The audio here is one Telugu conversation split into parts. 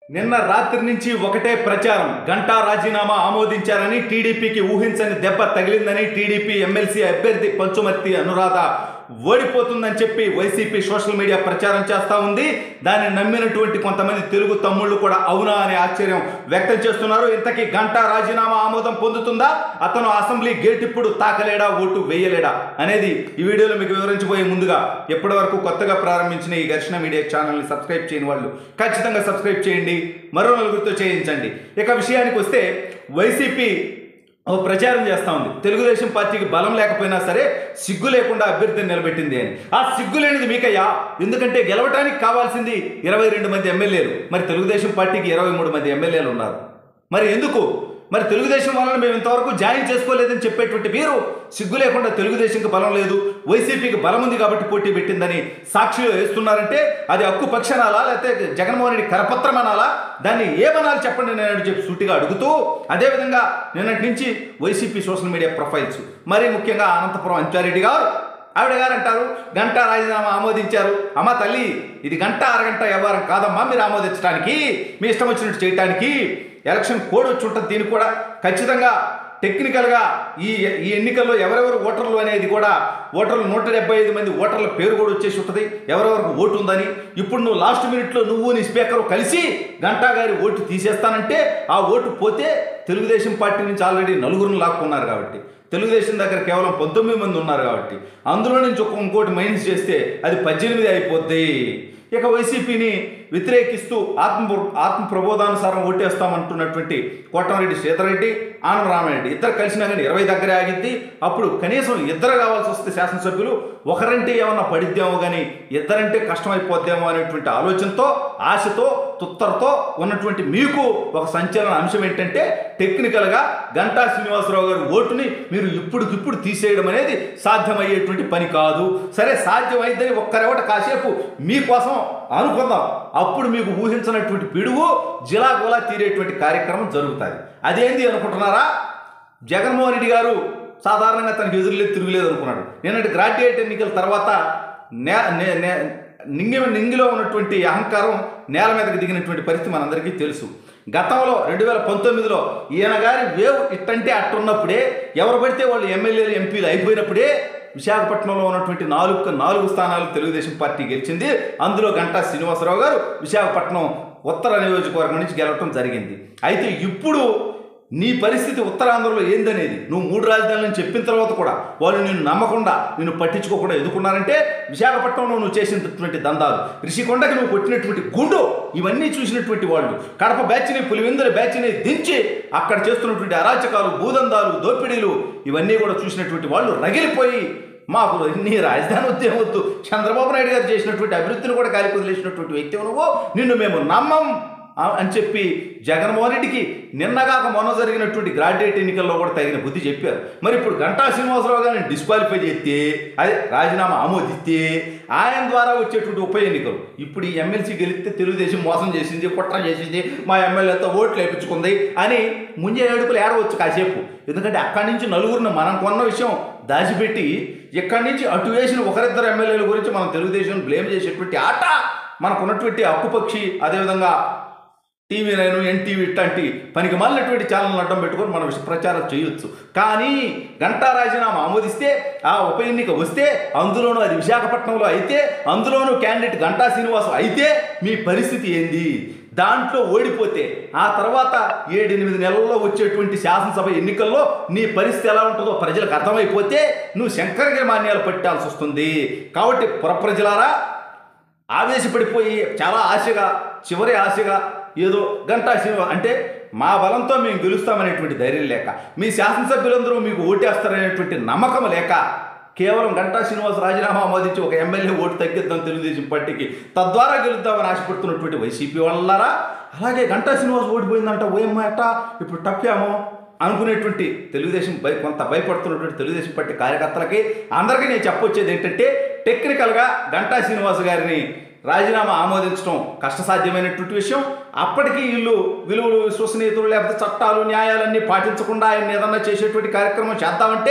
నిన్న రాత్రి నుంచి ఒకటే ప్రచారం గంటా రాజీనామా ఆమోదించారని టీడీపీకి ఊహించని దెబ్బ తగిలిందని టీడీపీ ఎమ్మెల్సీ అభ్యర్థి పంచుమర్తి అనురాధ ఓడిపోతుందని చెప్పి వైసీపీ సోషల్ మీడియా ప్రచారం చేస్తూ ఉంది దాన్ని నమ్మినటువంటి కొంతమంది తెలుగు తమ్ముళ్ళు కూడా అవునా అనే ఆశ్చర్యం వ్యక్తం చేస్తున్నారు ఇంతకీ గంటా రాజీనామా ఆమోదం పొందుతుందా అతను అసెంబ్లీ గేట్ ఇప్పుడు తాకలేడా ఓటు వేయలేడా అనేది ఈ వీడియోలో మీకు వివరించబోయే ముందుగా ఎప్పటి వరకు కొత్తగా ప్రారంభించిన ఈ ఘర్షణ మీడియా ఛానల్ని సబ్స్క్రైబ్ చేయని వాళ్ళు ఖచ్చితంగా సబ్స్క్రైబ్ చేయండి మరో నలుగురితో చేయించండి ఇక విషయానికి వస్తే వైసీపీ ఓ ప్రచారం చేస్తా ఉంది తెలుగుదేశం పార్టీకి బలం లేకపోయినా సరే సిగ్గు లేకుండా అభ్యర్థిని నిలబెట్టింది అని ఆ సిగ్గు లేనిది మీకయ్యా ఎందుకంటే గెలవటానికి కావాల్సింది ఇరవై రెండు మంది ఎమ్మెల్యేలు మరి తెలుగుదేశం పార్టీకి ఇరవై మూడు మంది ఎమ్మెల్యేలు ఉన్నారు మరి ఎందుకు మరి తెలుగుదేశం వాళ్ళని మేము ఇంతవరకు జాయిన్ చేసుకోలేదని చెప్పేటువంటి మీరు సిగ్గు లేకుండా తెలుగుదేశంకి బలం లేదు వైసీపీకి బలం ఉంది కాబట్టి పోటీ పెట్టిందని సాక్షిలో వేస్తున్నారంటే అది హక్కు పక్షనాలా లేకపోతే జగన్మోహన్ రెడ్డి కరపత్రం అనాలా దాన్ని ఏమనాలి చెప్పండి నేను చెప్పి సూటిగా అడుగుతూ అదేవిధంగా నిన్నటి నుంచి వైసీపీ సోషల్ మీడియా ప్రొఫైల్స్ మరీ ముఖ్యంగా అనంతపురం అంచారెడ్డి గారు ఆవిడ గారు అంటారు గంట రాజీనామా ఆమోదించారు అమ్మ తల్లి ఇది గంట అరగంట వ్యవహారం కాదమ్మా మీరు ఆమోదించడానికి మీ ఇష్టం వచ్చినట్టు చేయడానికి ఎలక్షన్ కోడ్ వచ్చి ఉంటుంది దీనికి కూడా ఖచ్చితంగా టెక్నికల్గా ఈ ఈ ఎన్నికల్లో ఎవరెవరు ఓటర్లు అనేది కూడా ఓటర్లు నూట డెబ్బై ఐదు మంది ఓటర్ల పేరు కూడా వచ్చేసి ఉంటుంది ఎవరెవరికి ఓటు ఉందని ఇప్పుడు నువ్వు లాస్ట్ మినిట్లో నువ్వు నీ స్పీకర్ కలిసి గంటా గారి ఓటు తీసేస్తానంటే ఆ ఓటు పోతే తెలుగుదేశం పార్టీ నుంచి ఆల్రెడీ నలుగురిని లాక్కున్నారు కాబట్టి తెలుగుదేశం దగ్గర కేవలం పంతొమ్మిది మంది ఉన్నారు కాబట్టి అందులో నుంచి ఒక ఇంకోటి మైనస్ చేస్తే అది పద్దెనిమిది అయిపోద్ది ఇక వైసీపీని వ్యతిరేకిస్తూ ఆత్మ ఆత్మ ప్రబోధానుసారం ఓటేస్తామంటున్నటువంటి కోటమిరెడ్డి సీతారెడ్డి ఆనం రామారెడ్డి ఇద్దరు కలిసినా కానీ ఇరవై దగ్గరే ఆగిద్ది అప్పుడు కనీసం ఇద్దరు కావాల్సి వస్తే శాసనసభ్యులు ఒకరంటే ఏమన్నా పడిద్దేమో కానీ ఇద్దరంటే కష్టమైపోద్దేమో అనేటువంటి ఆలోచనతో ఆశతో తుత్తరతో ఉన్నటువంటి మీకు ఒక సంచలన అంశం ఏంటంటే టెక్నికల్గా గంటా శ్రీనివాసరావు గారి ఓటుని మీరు ఇప్పుడుకిప్పుడు తీసేయడం అనేది సాధ్యమయ్యేటువంటి పని కాదు సరే సాధ్యమైందని ఒక్కరెవట కాసేపు మీకోసం అనుకుందాం అప్పుడు మీకు ఊహించినటువంటి పిడుగు జిలాగోలా తీరేటువంటి కార్యక్రమం జరుగుతుంది అదేంది అనుకుంటున్నారా జగన్మోహన్ రెడ్డి గారు సాధారణంగా తనకు ఎదురులేదు తిరుగులేదు అనుకున్నాడు నేనంటే గ్రాడ్యుయేట్ ఎన్నికల తర్వాత నే నే నే నింగి నింగిలో ఉన్నటువంటి అహంకారం నేల మీదకి దిగినటువంటి పరిస్థితి మనందరికీ తెలుసు గతంలో రెండు వేల పంతొమ్మిదిలో ఈయన గారి వేవ్ ఇట్టంటే అట్టున్నప్పుడే ఎవరు పడితే వాళ్ళు ఎమ్మెల్యేలు ఎంపీలు అయిపోయినప్పుడే విశాఖపట్నంలో ఉన్నటువంటి నాలుగు నాలుగు స్థానాలు తెలుగుదేశం పార్టీ గెలిచింది అందులో గంటా శ్రీనివాసరావు గారు విశాఖపట్నం ఉత్తర నియోజకవర్గం నుంచి గెలవటం జరిగింది అయితే ఇప్పుడు నీ పరిస్థితి ఉత్తరాంధ్రలో ఏందనేది నువ్వు మూడు రాజధానులను చెప్పిన తర్వాత కూడా వాళ్ళు నిన్ను నమ్మకుండా నిన్ను పట్టించుకోకుండా ఎదుర్కొన్నారంటే విశాఖపట్నంలో నువ్వు చేసినటువంటి దందాలు రిషికొండకి నువ్వు కొట్టినటువంటి గుండు ఇవన్నీ చూసినటువంటి వాళ్ళు కడప బ్యాచ్ని పులివెందుల బ్యాచ్ని దించి అక్కడ చేస్తున్నటువంటి అరాచకాలు భూదందాలు దోపిడీలు ఇవన్నీ కూడా చూసినటువంటి వాళ్ళు రగిలిపోయి మాకు నీ రాజధాని వద్దే వద్దు చంద్రబాబు నాయుడు గారు చేసినటువంటి అభివృద్ధిని కూడా గాలి వదిలేసినటువంటి వ్యక్తి నువ్వు నిన్ను మేము నమ్మం ఆ- అని చెప్పి జగన్మోహన్ రెడ్డికి నిన్నగాక మొన్న జరిగినటువంటి గ్రాడ్యుయేట్ ఎన్నికల్లో కూడా తగిన బుద్ధి చెప్పారు మరి ఇప్పుడు గంటా శ్రీనివాసరావు గారిని డిస్క్వాలిఫై చేస్తే అదే రాజీనామా ఆమోదిస్తే ఆయన ద్వారా వచ్చేటువంటి ఉప ఎన్నికలు ఇప్పుడు ఈ ఎమ్మెల్సీ గెలిస్తే తెలుగుదేశం మోసం చేసింది కుట్ర చేసింది మా ఎమ్మెల్యేతో ఓట్లు వేయించుకుంది అని ముంజే ఏడుపులు ఏడవచ్చు కాసేపు ఎందుకంటే అక్కడి నుంచి నలుగురిని మనం కొన్న విషయం దాచిపెట్టి ఇక్కడి నుంచి అటు వేసిన ఒకరిద్దరు ఎమ్మెల్యేల గురించి మనం తెలుగుదేశం బ్లేమ్ చేసేటువంటి ఆట మనకున్నటువంటి అక్కుపక్షి అదేవిధంగా టీవీ నైన్ ఎన్టీవీ ఇట్లాంటి పనికి మాలినటువంటి ఛానల్ అడ్డం పెట్టుకొని మనం విష ప్రచారం చేయొచ్చు కానీ గంటా రాజీనామా ఆమోదిస్తే ఆ ఉప ఎన్నిక వస్తే అందులోనూ అది విశాఖపట్నంలో అయితే అందులోనూ క్యాండిడేట్ గంటా శ్రీనివాసం అయితే మీ పరిస్థితి ఏంది దాంట్లో ఓడిపోతే ఆ తర్వాత ఏడెనిమిది నెలల్లో వచ్చేటువంటి శాసనసభ ఎన్నికల్లో నీ పరిస్థితి ఎలా ఉంటుందో ప్రజలకు అర్థమైపోతే నువ్వు శంకరగిరి మాన్యాలు పట్టాల్సి వస్తుంది కాబట్టి పుర ప్రజలారా ఆవేశపడిపోయి చాలా ఆశగా చివరి ఆశగా ఏదో గంటా శ్రీనివా అంటే మా బలంతో మేము గెలుస్తామనేటువంటి ధైర్యం లేక మీ శాసనసభ్యులందరూ మీకు ఓటేస్తారనేటువంటి నమ్మకం లేక కేవలం గంటా శ్రీనివాస్ రాజీనామా ఆమోదించి ఒక ఎమ్మెల్యే ఓటు తగ్గిద్దాం తెలుగుదేశం పార్టీకి తద్వారా గెలుద్దామని ఆశపడుతున్నటువంటి వైసీపీ వాళ్ళారా అలాగే గంటా శ్రీనివాస్ ఓడిపోయిందంట ఓయమ్మ ఎట్ట ఇప్పుడు తప్పామో అనుకునేటువంటి తెలుగుదేశం భయ కొంత భయపడుతున్నటువంటి తెలుగుదేశం పార్టీ కార్యకర్తలకి అందరికీ నేను చెప్పొచ్చేది ఏంటంటే టెక్నికల్గా గంటా శ్రీనివాస్ గారిని రాజీనామా ఆమోదించడం కష్టసాధ్యమైనటువంటి విషయం అప్పటికి వీళ్ళు విలువలు విశ్వసనీయతలు లేకపోతే చట్టాలు న్యాయాలన్నీ పాటించకుండా ఆయన ఏదన్నా చేసేటువంటి కార్యక్రమం చేద్దామంటే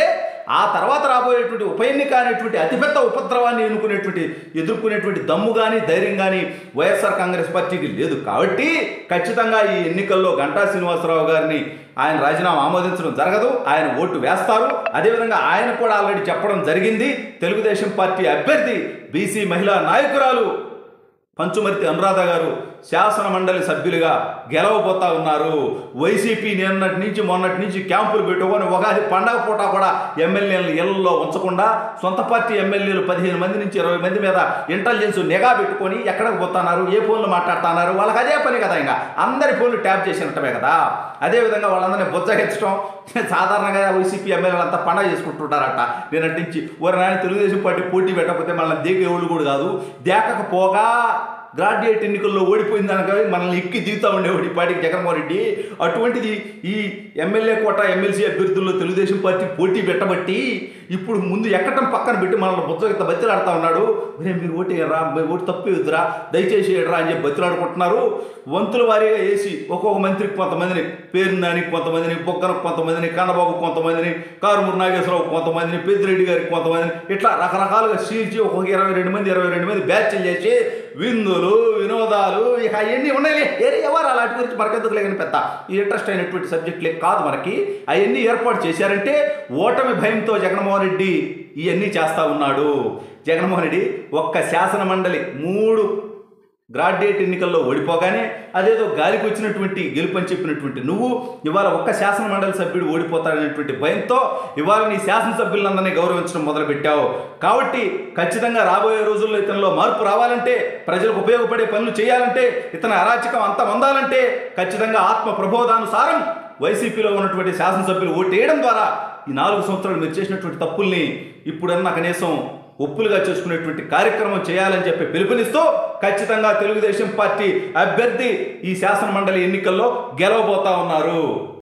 ఆ తర్వాత రాబోయేటువంటి ఉప ఎన్నిక అనేటువంటి అతిపెద్ద ఉపద్రవాన్ని ఎన్నుకునేటువంటి ఎదుర్కొనేటువంటి దమ్ము కానీ ధైర్యం కానీ వైఎస్ఆర్ కాంగ్రెస్ పార్టీకి లేదు కాబట్టి ఖచ్చితంగా ఈ ఎన్నికల్లో గంటా శ్రీనివాసరావు గారిని ఆయన రాజీనామా ఆమోదించడం జరగదు ఆయన ఓటు వేస్తారు అదేవిధంగా ఆయన కూడా ఆల్రెడీ చెప్పడం జరిగింది తెలుగుదేశం పార్టీ అభ్యర్థి బీసీ మహిళా నాయకురాలు పంచుమర్తి అనురాధ గారు శాసన మండలి సభ్యులుగా గెలవబోతా ఉన్నారు వైసీపీ నిన్నటి నుంచి మొన్నటి నుంచి క్యాంపులు పెట్టుకొని ఉగాది పండగ పూట కూడా ఎమ్మెల్యేలను ఇళ్లలో ఉంచకుండా సొంత పార్టీ ఎమ్మెల్యేలు పదిహేను మంది నుంచి ఇరవై మంది మీద ఇంటెలిజెన్స్ నిఘా పెట్టుకొని ఎక్కడికి పోతున్నారు ఏ ఫోన్లు మాట్లాడుతున్నారు వాళ్ళకి అదే పని కదా ఇంకా అందరి ఫోన్లు ట్యాప్ చేసినట్టమే కదా అదేవిధంగా వాళ్ళందరినీ బుజ్జగించడం సాధారణంగా వైసీపీ ఎమ్మెల్యేలు అంతా పండగ చేసుకుంటుంటారట నిన్నటి నుంచి ఓరి నాయన తెలుగుదేశం పార్టీ పోటీ పెట్టకపోతే మనల్ని దేకే వాళ్ళు కూడా కాదు దేకకపోగా గ్రాడ్యుయేట్ ఎన్నికల్లో ఓడిపోయింది అనగా మనల్ని ఎక్కి దిగుతా ఉండేవాడు ఈ పార్టీకి జగన్మోహన్ రెడ్డి అటువంటిది ఈ ఎమ్మెల్యే కోట ఎమ్మెల్సీ అభ్యర్థుల్లో తెలుగుదేశం పార్టీ పోటీ పెట్టబట్టి ఇప్పుడు ముందు ఎక్కటం పక్కన పెట్టి మనల్ని బుజ్జగిత బతిలాడుతూ ఉన్నాడు మీరే మీరు ఓటు వేయరా మీరు ఓటు తప్పు వేయద్దురా దయచేసి వేయడరా అని చెప్పి బతిలాడుకుంటున్నారు వంతుల వారీగా వేసి ఒక్కొక్క మంత్రికి కొంతమందిని పేరునానికి కొంతమందిని బొక్కనకు కొంతమందిని కన్నబాబు కొంతమందిని కారుమూరు నాగేశ్వరరావు కొంతమందిని పెద్దిరెడ్డి గారికి కొంతమందిని ఇట్లా రకరకాలుగా సీల్చి ఒక్కొక్క ఇరవై రెండు మంది ఇరవై రెండు మంది బ్యాచ్లు చేసి విందులు వినోదాలు ఇక అవన్నీ ఉన్నాయి ఏరి ఎవరు అలాంటి గురించి మనకెందుకు లేని పెద్ద ఈ ఇంట్రెస్ట్ అయినటువంటి సబ్జెక్టులే కాదు మనకి అవన్నీ ఏర్పాటు చేశారంటే ఓటమి భయంతో జగన్మోహన్ రెడ్డి ఇవన్నీ చేస్తా ఉన్నాడు జగన్మోహన్ రెడ్డి ఒక్క శాసన మండలి మూడు గ్రాడ్యుయేట్ ఎన్నికల్లో ఓడిపోగానే అదేదో గాలికి వచ్చినటువంటి గెలుపు అని చెప్పినటువంటి నువ్వు ఇవాళ ఒక్క శాసన మండలి సభ్యుడు ఓడిపోతాడనేటువంటి భయంతో ఇవాళ నీ శాసనసభ్యులందరినీ గౌరవించడం మొదలుపెట్టావు కాబట్టి ఖచ్చితంగా రాబోయే రోజుల్లో ఇతనిలో మార్పు రావాలంటే ప్రజలకు ఉపయోగపడే పనులు చేయాలంటే ఇతని అరాచకం అంత పొందాలంటే ఖచ్చితంగా ఆత్మ ప్రబోధానుసారం వైసీపీలో ఉన్నటువంటి శాసనసభ్యులు ఓటేయడం ద్వారా ఈ నాలుగు సంవత్సరాలు మీరు చేసినటువంటి తప్పుల్ని ఇప్పుడన్నా కనీసం ఒప్పులుగా చేసుకునేటువంటి కార్యక్రమం చేయాలని చెప్పి పిలుపునిస్తూ ఖచ్చితంగా తెలుగుదేశం పార్టీ అభ్యర్థి ఈ శాసన మండలి ఎన్నికల్లో గెలవబోతా ఉన్నారు